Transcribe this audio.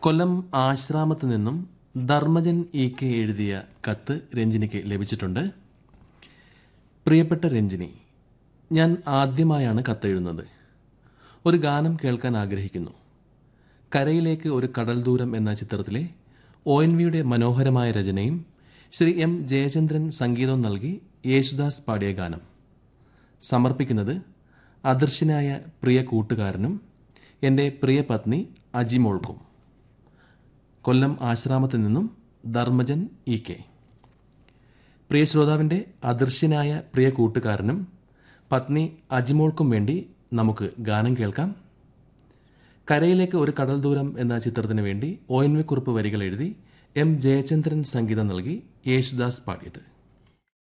കൊല്ലം ആശ്രാമത്ത് നിന്നും Dharmajan E K എഴുതിയ കത്ത് രഞ്ജിനിക്ക് ലഭിച്ചിട്ടുണ്ട് പ്രിയപ്പെട്ട രഞ്ജിനി ഞാൻ ആദ്യമായാണ് കത്തെഴുതുന്നത് ഒരു ഗാനം കേൾക്കാൻ ആഗ്രഹിക്കുന്നു കരയിലേക്ക് ഒരു കടൽ ദൂരം എന്ന ചിത്രത്തിലെ ഒ എൻ വിയുടെ മനോഹരമായ രചനയും ശ്രീ എം ജയചന്ദ്രൻ സംഗീതവും നൽകി യേശുദാസ് പാടിയ ഗാനം സമർപ്പിക്കുന്നത് അദർശനായ പ്രിയ കൂട്ടുകാരനും എൻ്റെ പ്രിയ പത്നി അജിമോൾക്കും കൊല്ലം ആശ്രാമത്തിൽ നിന്നും ധർമ്മജൻ ഇ കെ പ്രിയ ശ്രോതാവിൻ്റെ അദർശ്യനായ പ്രിയ കൂട്ടുകാരനും പത്നി അജിമോൾക്കും വേണ്ടി നമുക്ക് ഗാനം കേൾക്കാം കരയിലേക്ക് ഒരു കടൽ ദൂരം എന്ന ചിത്രത്തിന് വേണ്ടി ഒ എൻ വി കുറിപ്പ് വരികൾ എഴുതി എം ജയചന്ദ്രൻ സംഗീതം നൽകി യേശുദാസ് പാടിയത്